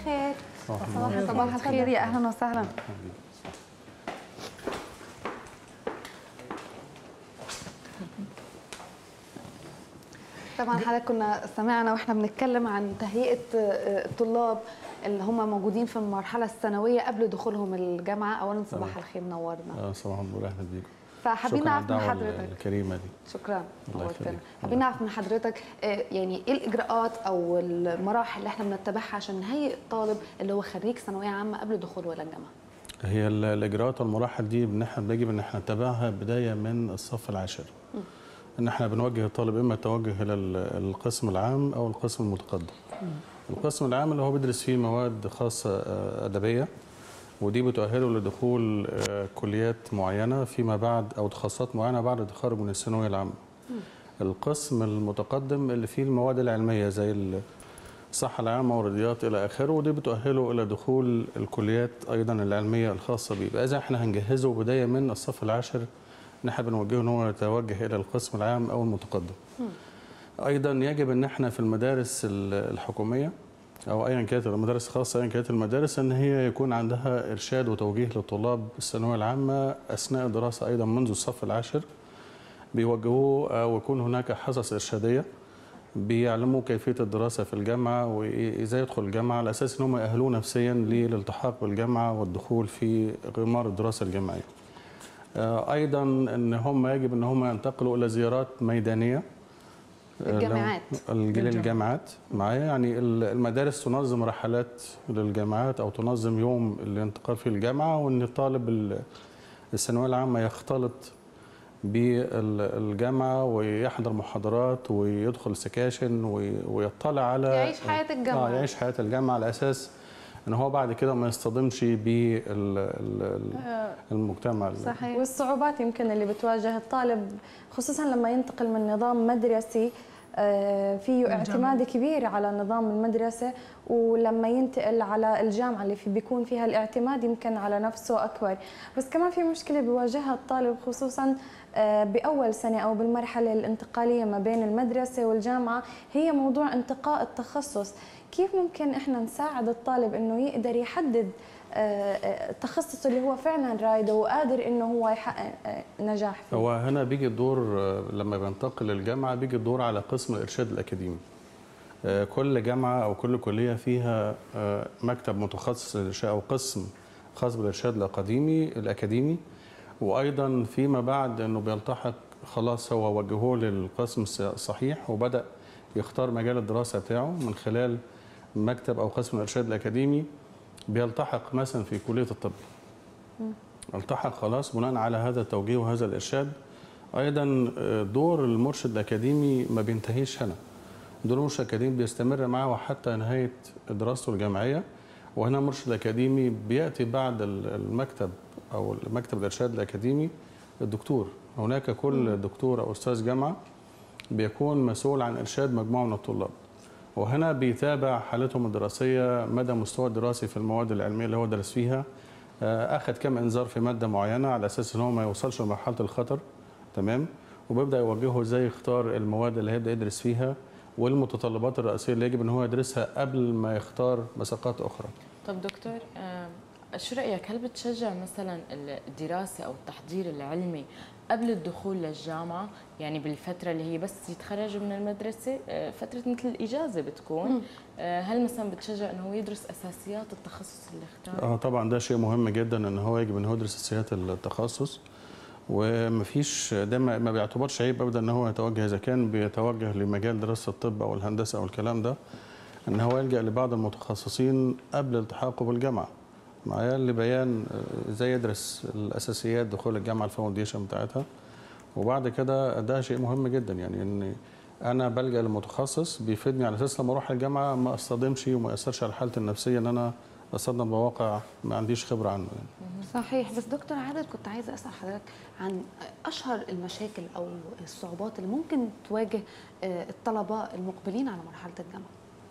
الخير صباح صباح الخير يا اهلا وسهلا طبعا حضرتك كنا سمعنا واحنا بنتكلم عن تهيئه الطلاب اللي هم موجودين في المرحله الثانويه قبل دخولهم الجامعه اولا صباح الخير منورنا اه صباح النور اهلا بيكم فحابين شكراً على نعرف من الدعوة حضرتك الكريمه دي شكرا الله نورتنا. يخليك. حابين نعرف من حضرتك آه، يعني ايه الاجراءات او المراحل اللي احنا بنتبعها عشان نهيئ الطالب اللي هو خريج ثانويه عامه قبل دخوله الى الجامعه هي ال- الاجراءات والمراحل دي ان احنا بيجب ان احنا نتبعها بدايه من الصف العاشر ان احنا بنوجه الطالب اما التوجه الى ال- القسم العام او القسم المتقدم القسم العام اللي هو بيدرس فيه مواد خاصه آه، ادبيه ودي بتؤهله لدخول آه، كليات معينه فيما بعد او تخصصات معينه بعد التخرج من الثانويه العامه القسم المتقدم اللي فيه المواد العلميه زي ال- الصحة العامة والرياضيات إلى آخره ودي بتؤهله إلى دخول الكليات أيضا العلمية الخاصة به يبقى إذا إحنا هنجهزه بداية من الصف العاشر نحن بنوجهه إن هو يتوجه إلى القسم العام أو المتقدم أيضا يجب إن إحنا في المدارس ال- الحكومية أو أيا كانت المدارس الخاصة أيا كانت المدارس إن هي يكون عندها إرشاد وتوجيه للطلاب الثانوية العامة أثناء الدراسة أيضا منذ الصف العاشر بيوجهوه أو يكون هناك حصص إرشادية بيعلموا كيفيه الدراسه في الجامعه وازاي يدخل الجامعه على اساس ان هم يأهلوه نفسيا للالتحاق بالجامعه والدخول في غمار الدراسه الجامعيه. آه، ايضا ان هم يجب ان هم ينتقلوا الى زيارات ميدانيه آه، لو- الجامعات. الج- الجامعات معايا يعني ال- المدارس تنظم رحلات للجامعات او تنظم يوم الانتقال في الجامعه وان الطالب ال- الثانويه العامه يختلط بالجامعه ويحضر محاضرات ويدخل سكاشن وي- ويطلع على يعيش حياة الجامعة. اه يعيش حياه الجامعه على اساس ان هو بعد كده ما يصطدمش بالمجتمع صحيح والصعوبات يمكن اللي بتواجه الطالب خصوصا لما ينتقل من نظام مدرسي آه، فيه اعتماد كبير على نظام المدرسة ولما ينتقل على الجامعة اللي في بيكون فيها الاعتماد يمكن على نفسه أكبر بس كمان في مشكلة بيواجهها الطالب خصوصا آه، بأول سنة أو بالمرحلة الانتقالية ما بين المدرسة والجامعة هي موضوع انتقاء التخصص كيف ممكن إحنا نساعد الطالب إنه يقدر يحدد آه، آه، التخصص اللي هو فعلا رايده وقادر إنه هو يحقق آه، نجاح فيه هو هنا بيجي الدور آه، لما بينتقل للجامعه بيجي الدور على قسم الارشاد الاكاديمي آه، كل جامعه او كل كليه فيها آه، مكتب متخصص للارشاد او قسم خاص بالارشاد الاكاديمي الاكاديمي وايضا فيما بعد انه بيلتحق خلاص هو وجهوه للقسم الص- الصحيح وبدا يختار مجال الدراسه بتاعه من خلال مكتب او قسم الارشاد الاكاديمي بيلتحق مثلا في كليه الطب التحق خلاص بناء على هذا التوجيه وهذا الارشاد ايضا آه، دور المرشد الاكاديمي ما بينتهيش هنا دور المرشد الاكاديمي بيستمر معه حتى نهايه دراسته الجامعيه وهنا المرشد الاكاديمي بياتي بعد ال- المكتب او مكتب الارشاد الاكاديمي الدكتور هناك كل دكتور او استاذ جامعه بيكون مسؤول عن ارشاد مجموعه من الطلاب وهنا بيتابع حالتهم الدراسيه مدى مستوى الدراسي في المواد العلميه اللي هو درس فيها آه، اخذ كم انذار في ماده معينه على اساس ان هو ما يوصلش لمرحله الخطر تمام وبيبدا يوجهه ازاي يختار المواد اللي هيبدا يدرس فيها والمتطلبات الرئيسيه اللي يجب ان هو يدرسها قبل ما يختار مساقات اخرى طب دكتور آم، شو رأيك هل بتشجع مثلا الدراسة أو التحضير العلمي قبل الدخول للجامعة يعني بالفترة اللي هي بس يتخرج من المدرسة آه، فترة مثل الإجازة بتكون آه، هل مثلا بتشجع أنه هو يدرس أساسيات التخصص اللي اختاره؟ اه طبعا ده شيء مهم جدا ان هو يجب ان هو يدرس اساسيات التخصص ومفيش ده ما ما بيعتبرش عيب ابدا ان هو يتوجه اذا كان بيتوجه لمجال دراسه الطب او الهندسه او الكلام ده ان هو يلجا لبعض المتخصصين قبل التحاقه بالجامعه معايا لبيان آه، ازاي يدرس الاساسيات دخول الجامعه الفاونديشن بتاعتها وبعد كده ده شيء مهم جدا يعني ان انا بلجا لمتخصص بيفيدني على اساس لما اروح الجامعه ما اصطدمش وما ياثرش على حالتي النفسيه ان انا اصطدم بواقع ما عنديش خبره عنه يعني. صحيح بس دكتور عادل كنت عايزه اسال حضرتك عن اشهر المشاكل او الصعوبات اللي ممكن تواجه آه، الطلبه المقبلين على مرحله الجامعه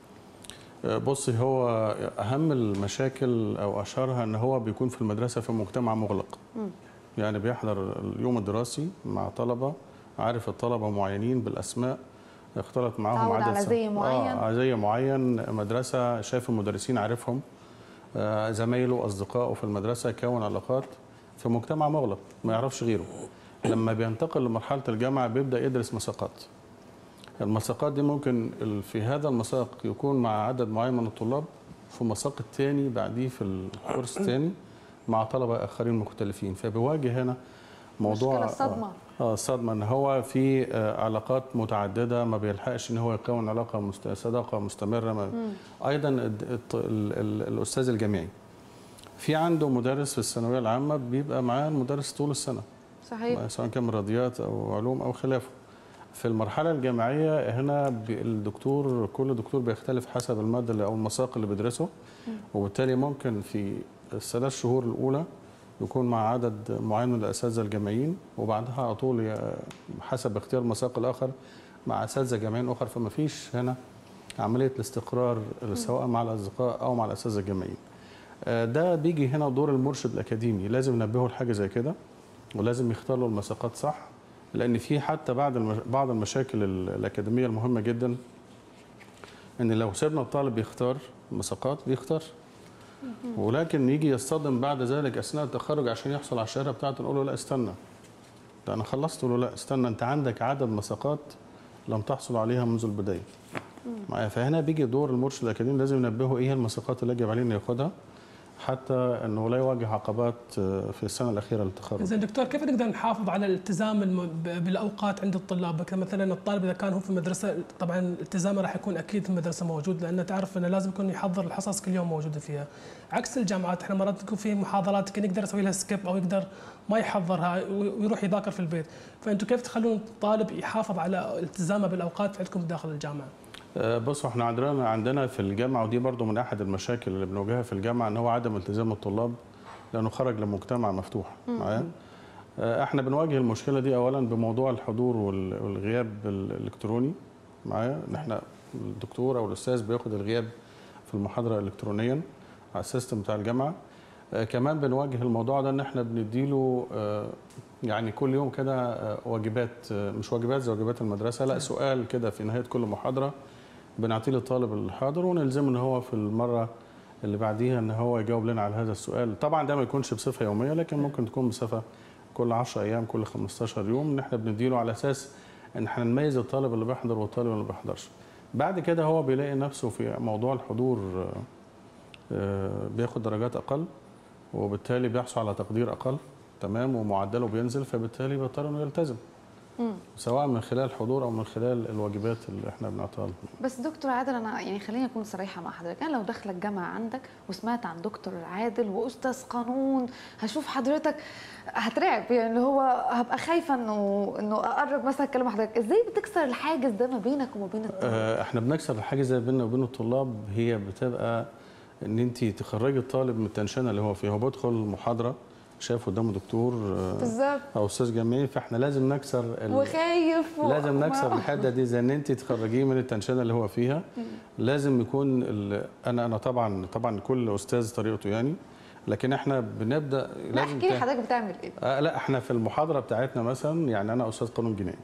بصي هو اهم المشاكل او اشهرها ان هو بيكون في المدرسه في مجتمع مغلق يعني بيحضر اليوم الدراسي مع طلبه عارف الطلبه معينين بالاسماء اختلط معاهم تعود عدد على سنة. زي معين. اه زي معين مدرسه شاف المدرسين عارفهم آه زمايله اصدقائه في المدرسه كون علاقات في مجتمع مغلق ما يعرفش غيره لما بينتقل لمرحله الجامعه بيبدا يدرس مساقات المساقات دي ممكن ال- في هذا المساق يكون مع عدد معين من الطلاب في مساق الثاني بعديه في الكورس الثاني مع طلبه اخرين مختلفين فبيواجه هنا موضوع مشكلة الصدمة. اه الصدمه ان هو في آه، علاقات متعدده ما بيلحقش ان هو يكون علاقه مست... صداقه مستمره ما... ايضا الد- الط- ال... ال... الاستاذ الجامعي في عنده مدرس في الثانويه العامه بيبقى معاه المدرس طول السنه صحيح سواء كان من رياضيات او علوم او خلافه في المرحله الجامعيه هنا ب- الدكتور كل دكتور بيختلف حسب الماده اللي- او المساق اللي بيدرسه وبالتالي ممكن في الثلاث شهور الاولى يكون مع عدد معين من الاساتذه الجامعيين وبعدها على طول ي- حسب اختيار المساق الاخر مع اساتذه جامعيين اخر فما فيش هنا عمليه الاستقرار سواء مع الاصدقاء او مع الاساتذه الجامعيين آه، ده بيجي هنا دور المرشد الاكاديمي لازم ننبهه لحاجه زي كده ولازم يختار له المساقات صح لان في حتى بعد المش... بعض المشاكل ال- الاكاديميه المهمه جدا ان لو سيبنا الطالب يختار مساقات بيختار ولكن يجي يصطدم بعد ذلك اثناء التخرج عشان يحصل على الشهاده بتاعته نقول له لا استنى ده انا خلصت له لا استنى انت عندك عدد مساقات لم تحصل عليها منذ البدايه معايا فهنا بيجي دور المرشد الاكاديمي لازم ينبهه ايه المساقات اللي يجب عليه انه ياخدها حتى انه لا يواجه عقبات آه، في السنه الاخيره للتخرج زين دكتور كيف نقدر نحافظ على الالتزام الم- ب- بالاوقات عند الطلاب بك- مثلا الطالب اذا كان هو في المدرسه طبعا التزامه راح يكون اكيد في المدرسه موجود لان تعرف انه لازم يكون يحضر الحصص كل يوم موجوده فيها عكس الجامعات احنا مرات تكون في محاضرات كان يقدر يسوي لها سكيب او يقدر ما يحضرها و- ويروح يذاكر في البيت فانتم كيف تخلون الطالب يحافظ على التزامه بالاوقات عندكم داخل الجامعه آه، بصوا احنا عندنا عندنا في الجامعه ودي برضو من احد المشاكل اللي بنواجهها في الجامعه ان هو عدم التزام الطلاب لانه خرج لمجتمع مفتوح معايا آه، احنا بنواجه المشكله دي اولا بموضوع الحضور وال- والغياب الالكتروني معايا ان احنا الدكتور او الاستاذ بياخد الغياب في المحاضره الكترونيا على السيستم بتاع الجامعه آه، كمان بنواجه الموضوع ده ان احنا بنديله آه، يعني كل يوم كده آه، واجبات آه، مش واجبات زي واجبات المدرسه لا سؤال كده في نهايه كل محاضره بنعطيه للطالب الحاضر ونلزمه ان هو في المره اللي بعديها ان هو يجاوب لنا على هذا السؤال طبعا ده ما يكونش بصفه يوميه لكن ممكن تكون بصفه كل 10 ايام كل 15 يوم ان احنا بنديله على اساس ان احنا نميز الطالب اللي بيحضر والطالب اللي ما بيحضرش بعد كده هو بيلاقي نفسه في موضوع الحضور آه، آه، بياخد درجات اقل وبالتالي بيحصل على تقدير اقل تمام ومعدله بينزل فبالتالي بيضطر انه يلتزم سواء من خلال الحضور او من خلال الواجبات اللي احنا بنعطيها له بس دكتور عادل انا يعني خليني اكون صريحه مع حضرتك انا لو داخله الجامعه عندك وسمعت عن دكتور عادل واستاذ قانون هشوف حضرتك هترعب يعني اللي هو هبقى خايفه انه انه اقرب مثلا اتكلم مع حضرتك ازاي بتكسر الحاجز ده ما بينك وما بين الطالب آه، احنا بنكسر الحاجز اللي بيننا وبين الطلاب هي بتبقى ان انت تخرجي الطالب من التنشنه اللي هو فيها هو بيدخل المحاضره شايف قدامه دكتور آه، بالظبط او استاذ جامعي فاحنا لازم نكسر ال... وخايف و- لازم نكسر وما- الحده دي زي ان انت تخرجيه من التنشنه اللي هو فيها لازم يكون ال... انا انا طبعا طبعا كل استاذ طريقته يعني لكن احنا بنبدا لا لازم احكي لي تا- حضرتك بتعمل ايه آه لا احنا في المحاضره بتاعتنا مثلا يعني انا استاذ قانون جنائي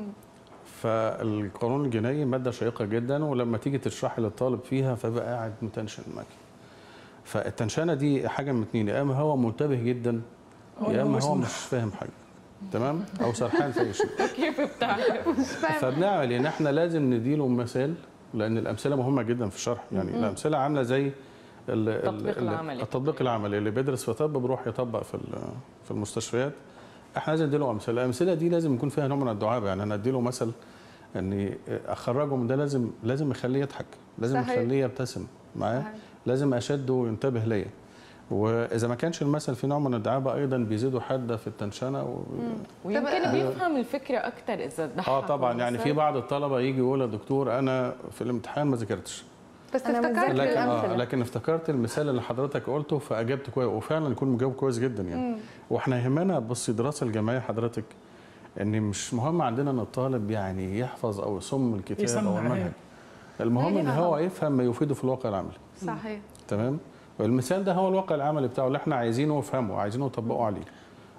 فالقانون الجنائي ماده شيقه جدا ولما تيجي تشرحي للطالب فيها فبقى قاعد متنشن معاك فالتنشنه دي حاجه من اتنين يا اما هو منتبه جدا أو يا إنه اما مش هو م- مش فاهم حاجه تمام او سرحان في اي شيء كيف بتعرف؟ مش فاهم فبنعمل ان احنا لازم نديله مثال لان الامثله مهمه جدا في الشرح يعني الامثله عامله زي ال- ال- التطبيق ال- العملي. التطبيق العملي اللي بيدرس في طب بيروح يطبق في ال- في المستشفيات احنا لازم نديله امثله الامثله دي لازم يكون فيها نوع من الدعابه يعني انا اديله مثل اني اخرجه من ده لازم لازم اخليه يضحك لازم صحيح. اخليه يبتسم معايا صحيح. لازم اشده وينتبه ليا واذا ما كانش المثل في نوع من الدعابه ايضا بيزيدوا حده في التنشنه و... ويمكن طب- بيفهم الفكره اكثر اذا ضحك اه طبعا يعني في وانبسط. بعض الطلبه يجي يقول يا دكتور انا في الامتحان ما ذاكرتش بس أنا افتكرت متذكرة لكن الأمثلة. آه لكن افتكرت المثال اللي حضرتك قلته فاجبت كويس وفعلا يكون مجاوب كويس جدا يعني واحنا يهمنا بصي الدراسه الجامعيه حضرتك ان مش مهم عندنا ان الطالب يعني يحفظ او يصم الكتاب يسمع، او المنهج أيوة. المهم ان يفهم. هو يفهم ما يفيده في الواقع العملي صحيح تمام والمثال ده هو الواقع العملي بتاعه اللي احنا عايزينه نفهمه عايزينه نطبقه عليه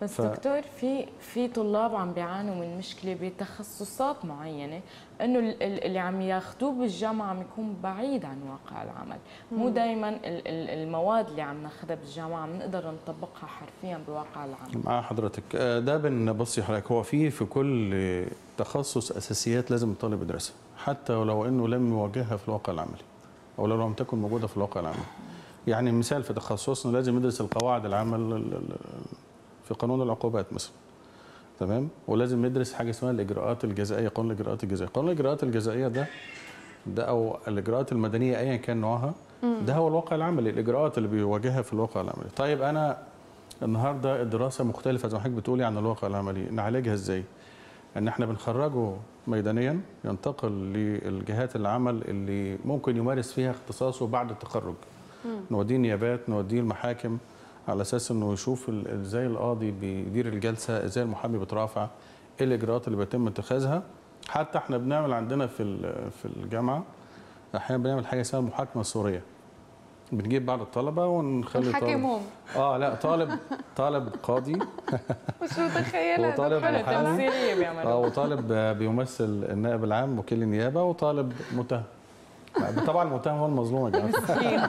بس ف- دكتور في في طلاب عم بيعانوا من مشكله بتخصصات معينه انه ال- ال- اللي عم ياخذوه بالجامعه عم يكون بعيد عن واقع العمل مو دائما المواد اللي عم ناخذها بالجامعه عم نقدر نطبقها حرفيا بواقع العمل مع حضرتك آه، ده بنبصي حضرتك هو في في كل تخصص اساسيات لازم الطالب يدرسها حتى ولو انه لم يواجهها في الواقع العملي او لو لم تكن موجوده في الواقع العملي يعني مثال في تخصصنا لازم يدرس القواعد العامه ال- ال- ال- في قانون العقوبات مثلا تمام ولازم يدرس حاجه اسمها الاجراءات الجزائيه قانون الاجراءات الجزائيه قانون الاجراءات الجزائيه ده ده او الاجراءات المدنيه ايا كان نوعها ده هو الواقع العملي الاجراءات اللي بيواجهها في الواقع العملي طيب انا النهارده الدراسه مختلفه زي ما حضرتك بتقولي عن الواقع العملي نعالجها ازاي ان احنا بنخرجه ميدانيا ينتقل للجهات العمل اللي ممكن يمارس فيها اختصاصه بعد التخرج نوديه نيابات نوديه المحاكم على اساس انه يشوف ال- ازاي القاضي بيدير الجلسه ازاي المحامي بيترافع ايه الاجراءات اللي بيتم اتخاذها حتى احنا بنعمل عندنا في ال- في الجامعه احيانا بنعمل حاجه اسمها المحاكمه السوريه بنجيب بعض الطلبه ونخلي طالب نحاكمهم اه لا طالب طالب قاضي مش متخيله وطالب دكتور. محامي. تمثيليه اه بيعملوا وطالب بيمثل النائب العام وكيل النيابه وطالب متهم طبعا المتهم هو المظلوم يا جماعه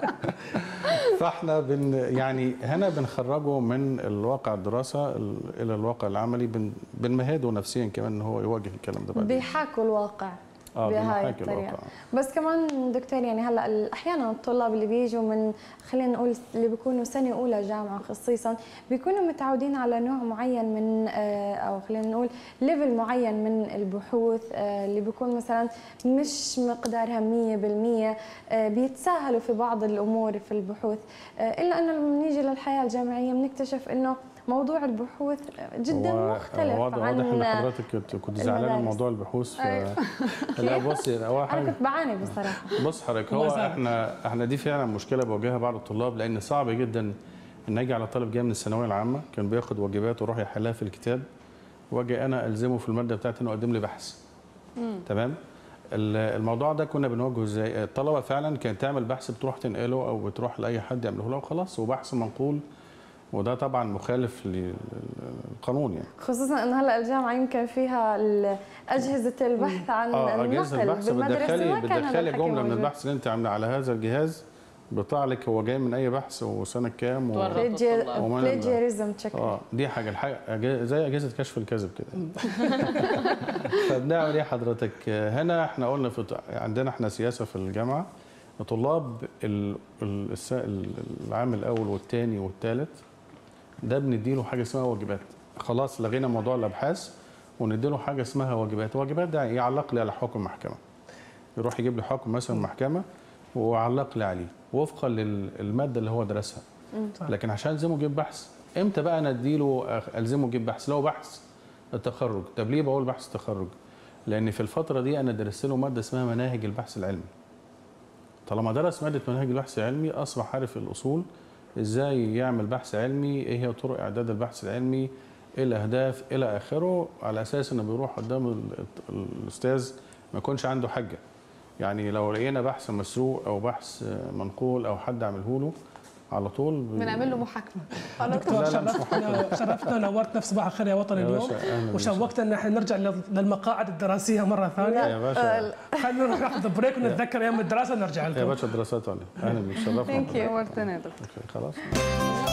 فاحنا بن يعني هنا بنخرجه من الواقع الدراسه ال- الى الواقع العملي بن بنمهده نفسيا كمان ان هو يواجه الكلام ده بعدين بيحاكوا الواقع اه بهاي بنحاكي الطريقة. الواقع بس كمان دكتور يعني هلا ال- احيانا الطلاب اللي بيجوا من خلينا نقول اللي بيكونوا سنه اولى جامعه خصيصا بيكونوا متعودين على نوع معين من آه، او خلينا نقول ليفل معين من البحوث آه، اللي بيكون مثلا مش مقدارها 100% آه، بيتساهلوا في بعض الامور في البحوث آه، الا انه لما بنيجي للحياه الجامعيه بنكتشف انه موضوع البحوث جدا هو- مختلف واضح عن واضح ان حضرتك كنت- كنت زعلانه من المدارس. موضوع البحوث ف... أيوة. لا بصي هو انا حاجه كنت بعاني بصراحه بص حضرتك هو الله يسامحك. احنا احنا دي فعلا مشكله بواجهها بعض الطلاب لان صعب جدا ان اجي على طالب جاي من الثانويه العامه كان بياخد واجبات ويروح يحلها في الكتاب واجي انا الزمه في الماده بتاعتي انه يقدم لي بحث تمام ال- الموضوع ده كنا بنواجهه ازاي الطلبه فعلا كانت تعمل بحث بتروح تنقله او بتروح لاي حد يعمله لها وخلاص وبحث منقول وده طبعا مخالف للقانون يعني خصوصا انه هلا الجامعه يمكن فيها ال- اجهزه البحث عن اه اجهزه النقل البحث بالمدرسه بتدخلي ما كان هذا بتدخلي الحكي جمله من موجود. البحث اللي انت عامله على هذا الجهاز بيطلع لك هو جاي من اي بحث وسنه كام و... تورط. بلاجير- ومن ال- بلاجيريزم تشيك اه دي حاجه الحاجه أج- زي اجهزه كشف الكذب كده فبنعمل ايه حضرتك هنا احنا قلنا في ط- عندنا احنا سياسه في الجامعه طلاب ال- ال- الس- ال- العام الاول والثاني والثالث ده بنديله حاجه اسمها واجبات خلاص لغينا موضوع الابحاث ونديله حاجه اسمها واجبات واجبات ده يعلق لي على حكم محكمه يروح يجيب لي حكم مثلا محكمه ويعلق لي عليه وفقا للماده اللي هو درسها صح. لكن عشان الزمه يجيب بحث امتى بقى انا اديله أخ- الزمه يجيب بحث لو بحث التخرج طب ليه بقول بحث التخرج لان في الفتره دي انا درست له ماده اسمها مناهج البحث العلمي طالما درس ماده مناهج البحث العلمي اصبح عارف الاصول ازاي يعمل بحث علمي ايه هي طرق اعداد البحث العلمي ايه الاهداف الى اخره على اساس انه بيروح قدام ال- الاستاذ ما يكونش عنده حجه يعني لو لقينا بحث مسروق او بحث منقول او حد عمله له على طول بي- بنعمل له محاكمه دكتور لا، لا، مش شرفتنا شرفتنا ونورتنا في صباح الخير يا وطن يا اليوم باشا، أهلاً بك. وشوقتنا ان احنا نرجع لل- للمقاعد الدراسيه مره ثانيه يا باشا خلينا نروح ناخذ بريك ونتذكر ايام الدراسه ونرجع يا لكم باشا دراسات عليه اهلا بك شرفنا Thank you. نورتنا يا دكتور أوكي، خلاص